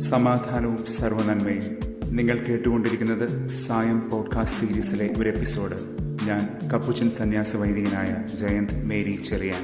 സമാധാനവും സർവനന്മയും നിങ്ങൾ കേട്ടുകൊണ്ടിരിക്കുന്നത് സായം പോഡ്കാസ്റ്റ് സീരീസിലെ ഒരു എപ്പിസോഡ് ഞാൻ കപ്പുച്ചൻ സന്യാസ വൈദികനായ ജയന്ത് മേരി ചെറിയാൻ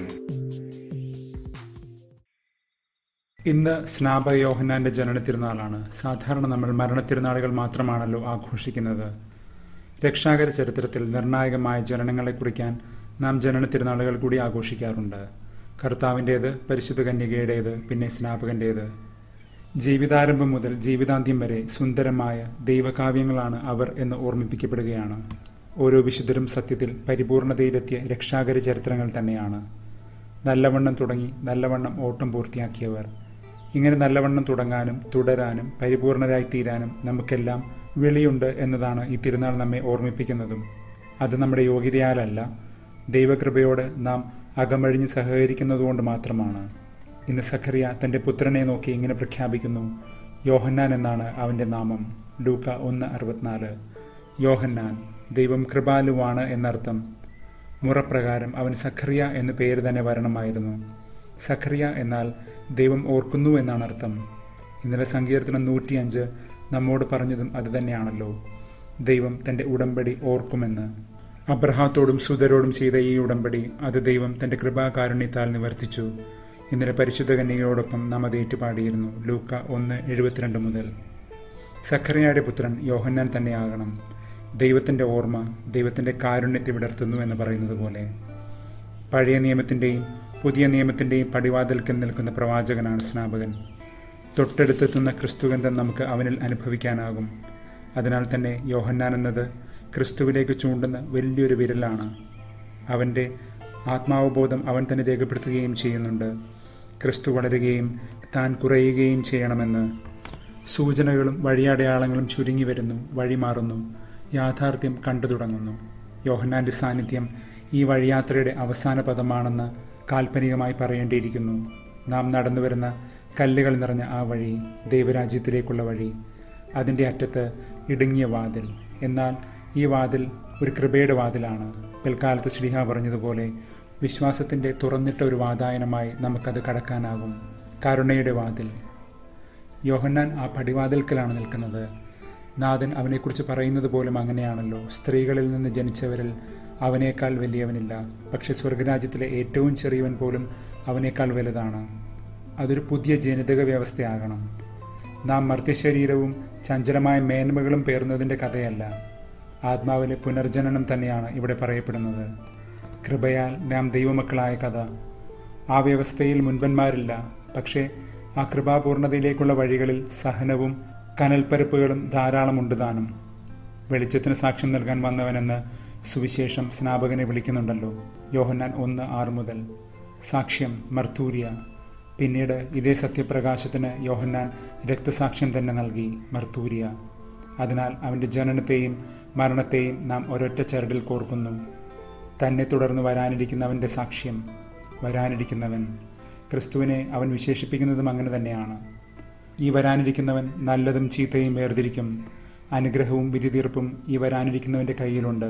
ഇന്ന് സ്നാപ യോഹന്നാന്റെ ജനന തിരുനാളാണ് സാധാരണ നമ്മൾ മരണത്തിരുനാളുകൾ മാത്രമാണല്ലോ ആഘോഷിക്കുന്നത് രക്ഷാകര ചരിത്രത്തിൽ നിർണായകമായ ജനനങ്ങളെ കുറിക്കാൻ നാം ജനന തിരുനാളുകൾ കൂടി ആഘോഷിക്കാറുണ്ട് കർത്താവിൻ്റേത് പരിശുദ്ധ കന്യകയുടേത് പിന്നെ സ്നാപകൻ്റേത് ജീവിതാരംഭം മുതൽ ജീവിതാന്ത്യം വരെ സുന്ദരമായ ദൈവകാവ്യങ്ങളാണ് അവർ എന്ന് ഓർമ്മിപ്പിക്കപ്പെടുകയാണ് ഓരോ വിശുദ്ധരും സത്യത്തിൽ പരിപൂർണതയിലെത്തിയ രക്ഷാകര ചരിത്രങ്ങൾ തന്നെയാണ് നല്ലവണ്ണം തുടങ്ങി നല്ലവണ്ണം ഓട്ടം പൂർത്തിയാക്കിയവർ ഇങ്ങനെ നല്ലവണ്ണം തുടങ്ങാനും തുടരാനും പരിപൂർണരായി തീരാനും നമുക്കെല്ലാം വിളിയുണ്ട് എന്നതാണ് ഈ തിരുനാൾ നമ്മെ ഓർമ്മിപ്പിക്കുന്നതും അത് നമ്മുടെ യോഗ്യതയാലല്ല ദൈവകൃപയോട് നാം അകമഴിഞ്ഞ് സഹകരിക്കുന്നതുകൊണ്ട് മാത്രമാണ് ഇന്ന് സഖറിയ തന്റെ പുത്രനെ നോക്കി ഇങ്ങനെ പ്രഖ്യാപിക്കുന്നു യോഹന്നാൻ എന്നാണ് അവന്റെ നാമം ലൂക്ക ഒന്ന് അറുപത്തിനാല് യോഹന്നാൻ ദൈവം കൃപാലുവാണ് എന്നർത്ഥം മുറപ്രകാരം അവൻ സഖറിയ എന്ന് പേര് തന്നെ വരണമായിരുന്നു സഖറിയ എന്നാൽ ദൈവം ഓർക്കുന്നു എന്നാണ് അർത്ഥം ഇന്നലെ സങ്കീർത്തനം നൂറ്റിയഞ്ച് നമ്മോട് പറഞ്ഞതും അതുതന്നെയാണല്ലോ ദൈവം തന്റെ ഉടമ്പടി ഓർക്കുമെന്ന് അബ്രഹാത്തോടും സുതരോടും ചെയ്ത ഈ ഉടമ്പടി അത് ദൈവം തന്റെ കൃപാകാരുണ്യത്താൽ നിവർത്തിച്ചു ഇന്നലെ പരിശുദ്ധ കന്യകയോടൊപ്പം നാം അത് ഏറ്റുപാടിയിരുന്നു ലൂക്ക ഒന്ന് എഴുപത്തിരണ്ട് മുതൽ സഖറിയയുടെ പുത്രൻ യോഹന്നാൻ തന്നെയാകണം ദൈവത്തിന്റെ ഓർമ്മ ദൈവത്തിന്റെ കാരുണ്യത്തെ വിടർത്തുന്നു എന്ന് പറയുന്നത് പോലെ പഴയ നിയമത്തിന്റെയും പുതിയ നിയമത്തിന്റെയും പടിവാതിൽക്കൽ നിൽക്കുന്ന പ്രവാചകനാണ് സ്നാപകൻ തൊട്ടടുത്തെത്തുന്ന ക്രിസ്തുഗന്ധം നമുക്ക് അവനിൽ അനുഭവിക്കാനാകും അതിനാൽ തന്നെ യോഹന്നാൻ എന്നത് ക്രിസ്തുവിലേക്ക് ചൂണ്ടുന്ന വലിയൊരു വിരലാണ് അവൻ്റെ ആത്മാവബോധം അവൻ തന്നെ രേഖപ്പെടുത്തുകയും ചെയ്യുന്നുണ്ട് ക്രിസ്തു വളരുകയും താൻ കുറയുകയും ചെയ്യണമെന്ന് സൂചനകളും വഴിയടയാളങ്ങളും ചുരുങ്ങി വരുന്നു വഴിമാറുന്നു യാഥാർത്ഥ്യം കണ്ടു തുടങ്ങുന്നു യോഹന്നാന്റെ സാന്നിധ്യം ഈ വഴിയാത്രയുടെ അവസാന പദമാണെന്ന് കാൽപ്പനികമായി പറയേണ്ടിയിരിക്കുന്നു നാം നടന്നു വരുന്ന കല്ലുകൾ നിറഞ്ഞ ആ വഴി ദൈവരാജ്യത്തിലേക്കുള്ള വഴി അതിൻ്റെ അറ്റത്ത് ഇടുങ്ങിയ വാതിൽ എന്നാൽ ഈ വാതിൽ ഒരു കൃപയുടെ വാതിലാണ് പിൽക്കാലത്ത് ശ്രീഹ പറഞ്ഞതുപോലെ വിശ്വാസത്തിൻ്റെ തുറന്നിട്ട ഒരു വാതായനമായി നമുക്കത് കടക്കാനാകും കരുണയുടെ വാതിൽ യോഹന്നാൻ ആ പടിവാതിൽക്കലാണ് നിൽക്കുന്നത് നാഥൻ അവനെക്കുറിച്ച് പറയുന്നത് പോലും അങ്ങനെയാണല്ലോ സ്ത്രീകളിൽ നിന്ന് ജനിച്ചവരിൽ അവനേക്കാൾ വലിയവനില്ല പക്ഷെ സ്വർഗരാജ്യത്തിലെ ഏറ്റവും ചെറിയവൻ പോലും അവനേക്കാൾ വലുതാണ് അതൊരു പുതിയ ജനിതക വ്യവസ്ഥയാകണം നാം മർത്യശരീരവും ചഞ്ചലമായ മേന്മകളും പേർന്നതിൻ്റെ കഥയല്ല ആത്മാവിലെ പുനർജനനം തന്നെയാണ് ഇവിടെ പറയപ്പെടുന്നത് കൃപയാൽ നാം ദൈവമക്കളായ കഥ ആ വ്യവസ്ഥയിൽ മുൻപന്മാരില്ല പക്ഷേ ആ കൃപാപൂർണതയിലേക്കുള്ള വഴികളിൽ സഹനവും കനൽപ്പരപ്പുകളും ധാരാളമുണ്ട് താനും വെളിച്ചത്തിന് സാക്ഷ്യം നൽകാൻ വന്നവനെന്ന് സുവിശേഷം സ്നാപകനെ വിളിക്കുന്നുണ്ടല്ലോ യോഹന്നാൻ ഒന്ന് ആറ് മുതൽ സാക്ഷ്യം മർത്തൂരിയ പിന്നീട് ഇതേ സത്യപ്രകാശത്തിന് യോഹന്നാൻ രക്തസാക്ഷ്യം തന്നെ നൽകി മർത്തൂരിയ അതിനാൽ അവൻ്റെ ജനനത്തെയും മരണത്തെയും നാം ഒരൊറ്റ ചരടിൽ കോർക്കുന്നു തന്നെ തുടർന്ന് വരാനിരിക്കുന്നവൻ്റെ സാക്ഷ്യം വരാനിരിക്കുന്നവൻ ക്രിസ്തുവിനെ അവൻ വിശേഷിപ്പിക്കുന്നതും അങ്ങനെ തന്നെയാണ് ഈ വരാനിരിക്കുന്നവൻ നല്ലതും ചീത്തയും വേർതിരിക്കും അനുഗ്രഹവും വിധി തീർപ്പും ഈ വരാനിരിക്കുന്നവൻ്റെ കയ്യിലുണ്ട്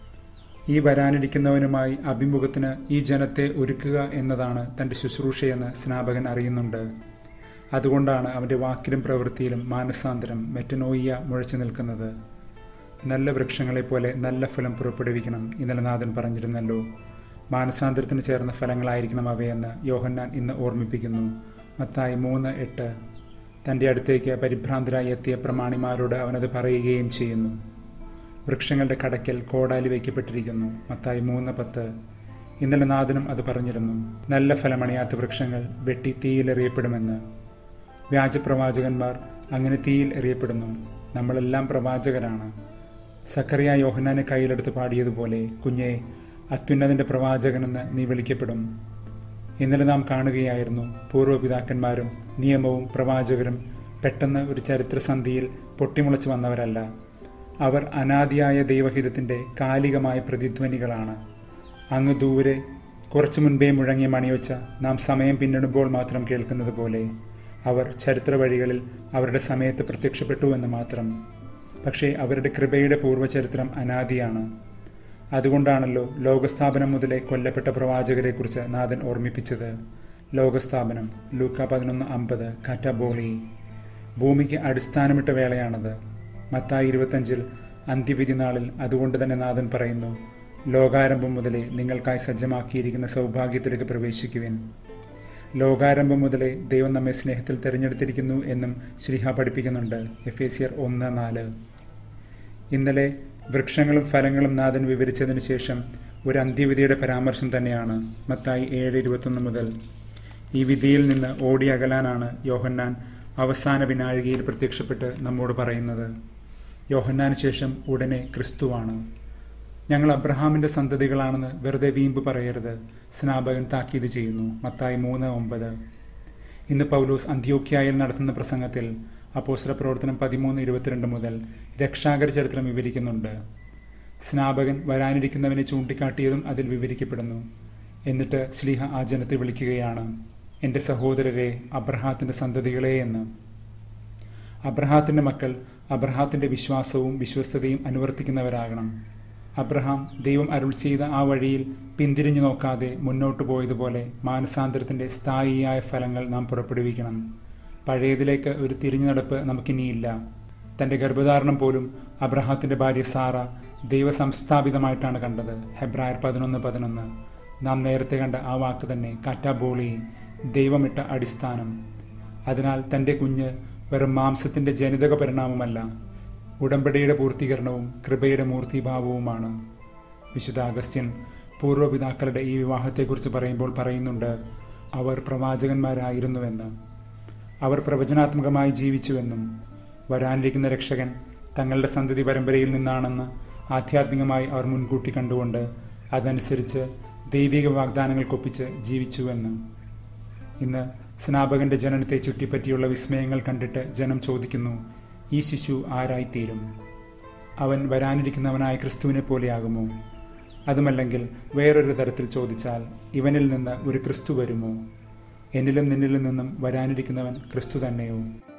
ഈ വരാനിരിക്കുന്നവനുമായി അഭിമുഖത്തിന് ഈ ജനത്തെ ഒരുക്കുക എന്നതാണ് തൻ്റെ ശുശ്രൂഷയെന്ന് സ്നാപകൻ അറിയുന്നുണ്ട് അതുകൊണ്ടാണ് അവൻ്റെ വാക്കിലും പ്രവൃത്തിയിലും മാനസാന്തരം മെറ്റനോയ്യ മുഴച്ചു നിൽക്കുന്നത് നല്ല വൃക്ഷങ്ങളെപ്പോലെ നല്ല ഫലം പുറപ്പെടുവിക്കണം ഇന്നലെ നാഥൻ പറഞ്ഞിരുന്നല്ലോ മാനസാന്തരത്തിന് ചേർന്ന ഫലങ്ങളായിരിക്കണം അവയെന്ന് യോഹന്നാൻ ഇന്ന് ഓർമ്മിപ്പിക്കുന്നു മത്തായി മൂന്ന് എട്ട് തൻ്റെ അടുത്തേക്ക് പരിഭ്രാന്തരായി എത്തിയ പ്രമാണിമാരോട് അവനത് പറയുകയും ചെയ്യുന്നു വൃക്ഷങ്ങളുടെ കടയ്ക്കൽ കോടാലി വയ്ക്കപ്പെട്ടിരിക്കുന്നു മത്തായി മൂന്ന് പത്ത് ഇന്നലെ നാഥനും അത് പറഞ്ഞിരുന്നു നല്ല ഫലമണിയാത്ത വൃക്ഷങ്ങൾ വെട്ടി തീയിലെറിയപ്പെടുമെന്ന് വ്യാജപ്രവാചകന്മാർ അങ്ങനെ തീയിൽ എറിയപ്പെടുന്നു നമ്മളെല്ലാം പ്രവാചകരാണ് സക്കറിയ യോഹനാനെ കയ്യിലെടുത്ത് പാടിയതുപോലെ കുഞ്ഞെ അത്യുന്നതിൻ്റെ പ്രവാചകനെന്ന് നീ വിളിക്കപ്പെടും ഇന്നലെ നാം കാണുകയായിരുന്നു പൂർവ്വപിതാക്കന്മാരും നിയമവും പ്രവാചകരും പെട്ടെന്ന് ഒരു ചരിത്രസന്ധിയിൽ പൊട്ടിമുളച്ചു വന്നവരല്ല അവർ അനാദിയായ ദൈവഹിതത്തിൻ്റെ കാലികമായ പ്രതിധ്വനികളാണ് അങ്ങ് ദൂരെ കുറച്ചു മുൻപേ മുഴങ്ങിയ മണിയൊച്ച നാം സമയം പിന്നിടുമ്പോൾ മാത്രം കേൾക്കുന്നത് പോലെ അവർ ചരിത്ര വഴികളിൽ അവരുടെ സമയത്ത് പ്രത്യക്ഷപ്പെട്ടു എന്ന് മാത്രം പക്ഷേ അവരുടെ കൃപയുടെ പൂർവ്വചരിത്രം അനാദിയാണ് അതുകൊണ്ടാണല്ലോ ലോകസ്ഥാപനം മുതലേ കൊല്ലപ്പെട്ട പ്രവാചകരെക്കുറിച്ച് നാഥൻ ഓർമ്മിപ്പിച്ചത് ലോകസ്ഥാപനം ലൂക്ക പതിനൊന്ന് അമ്പത് കാറ്റാബോളി ഭൂമിക്ക് അടിസ്ഥാനമിട്ട വേളയാണത് മത്തായി ഇരുപത്തഞ്ചിൽ അന്ത്യവിധി നാളിൽ അതുകൊണ്ട് തന്നെ നാഥൻ പറയുന്നു ലോകാരംഭം മുതലേ നിങ്ങൾക്കായി സജ്ജമാക്കിയിരിക്കുന്ന സൗഭാഗ്യത്തിലേക്ക് പ്രവേശിക്കുവിൻ ലോകാരംഭം മുതലേ ദൈവം നമ്മെ സ്നേഹത്തിൽ തിരഞ്ഞെടുത്തിരിക്കുന്നു എന്നും ശ്രീഹ പഠിപ്പിക്കുന്നുണ്ട് എഫ് എ സിയർ ഒന്ന് നാല് ഇന്നലെ വൃക്ഷങ്ങളും ഫലങ്ങളും നാഥൻ വിവരിച്ചതിന് ശേഷം ഒരു അന്ത്യവിധിയുടെ പരാമർശം തന്നെയാണ് മത്തായി ഏഴ് ഇരുപത്തൊന്ന് മുതൽ ഈ വിധിയിൽ നിന്ന് ഓടി അകലാനാണ് യോഹന്നാൻ അവസാന വിനാഴികയിൽ പ്രത്യക്ഷപ്പെട്ട് നമ്മോട് പറയുന്നത് യോഹന്നാന് ശേഷം ഉടനെ ക്രിസ്തുവാണ് ഞങ്ങൾ അബ്രഹാമിന്റെ സന്തതികളാണെന്ന് വെറുതെ വീമ്പ് പറയരുത് സ്നാപകൻ താക്കീത് ചെയ്യുന്നു മത്തായി മൂന്ന് ഒമ്പത് ഇന്ന് പൗലോസ് അന്ത്യോക്യായിൽ നടത്തുന്ന പ്രസംഗത്തിൽ അപ്പോസ്ല പ്രവർത്തനം പതിമൂന്ന് ഇരുപത്തിരണ്ട് മുതൽ രക്ഷാകര ചരിത്രം വിവരിക്കുന്നുണ്ട് സ്നാപകൻ വരാനിരിക്കുന്നവനെ ചൂണ്ടിക്കാട്ടിയതും അതിൽ വിവരിക്കപ്പെടുന്നു എന്നിട്ട് ശ്ലീഹ ആ ജനത്തെ വിളിക്കുകയാണ് എൻ്റെ സഹോദരരെ അബ്രഹാത്തിന്റെ സന്തതികളെ എന്ന് അബ്രഹാത്തിന്റെ മക്കൾ അബ്രഹാത്തിന്റെ വിശ്വാസവും വിശ്വസ്തതയും അനുവർത്തിക്കുന്നവരാകണം അബ്രഹാം ദൈവം അരുൾ ചെയ്ത ആ വഴിയിൽ പിന്തിരിഞ്ഞു നോക്കാതെ മുന്നോട്ടു പോയതുപോലെ മാനസാന്തരത്തിന്റെ സ്ഥായിയായ ഫലങ്ങൾ നാം പുറപ്പെടുവിക്കണം പഴയതിലേക്ക് ഒരു തിരിഞ്ഞുനടപ്പ് നമുക്കിനിയില്ല തന്റെ ഗർഭധാരണം പോലും അബ്രഹാത്തിന്റെ ഭാര്യ സാറ ദൈവസംസ്ഥാപിതമായിട്ടാണ് കണ്ടത് ഹെബ്രായർ പതിനൊന്ന് പതിനൊന്ന് നാം നേരത്തെ കണ്ട ആ വാക്ക് തന്നെ കാറ്റാബോളി ദൈവമിട്ട അടിസ്ഥാനം അതിനാൽ തന്റെ കുഞ്ഞ് വെറും മാംസത്തിന്റെ ജനിതക പരിണാമമല്ല ഉടമ്പടിയുടെ പൂർത്തീകരണവും കൃപയുടെ മൂർത്തിഭാവവുമാണ് വിശുദ്ധ അഗസ്ത്യൻ പൂർവ്വപിതാക്കളുടെ ഈ വിവാഹത്തെക്കുറിച്ച് പറയുമ്പോൾ പറയുന്നുണ്ട് അവർ പ്രവാചകന്മാരായിരുന്നുവെന്ന് അവർ പ്രവചനാത്മകമായി ജീവിച്ചുവെന്നും വരാനിരിക്കുന്ന രക്ഷകൻ തങ്ങളുടെ സന്തതി പരമ്പരയിൽ നിന്നാണെന്ന് ആധ്യാത്മികമായി അവർ മുൻകൂട്ടി കണ്ടുകൊണ്ട് അതനുസരിച്ച് ദൈവിക വാഗ്ദാനങ്ങൾക്കൊപ്പിച്ച് ജീവിച്ചുവെന്ന് ഇന്ന് സ്നാപകന്റെ ജനനത്തെ ചുറ്റിപ്പറ്റിയുള്ള വിസ്മയങ്ങൾ കണ്ടിട്ട് ജനം ചോദിക്കുന്നു ഈ ശിശു ആരായിത്തീരും അവൻ വരാനിരിക്കുന്നവനായ ക്രിസ്തുവിനെ പോലെയാകുമോ അതുമല്ലെങ്കിൽ വേറൊരു തരത്തിൽ ചോദിച്ചാൽ ഇവനിൽ നിന്ന് ഒരു ക്രിസ്തു വരുമോ എന്നിലും നിന്നിലും നിന്നും വരാനിരിക്കുന്നവൻ ക്രിസ്തു തന്നെയോ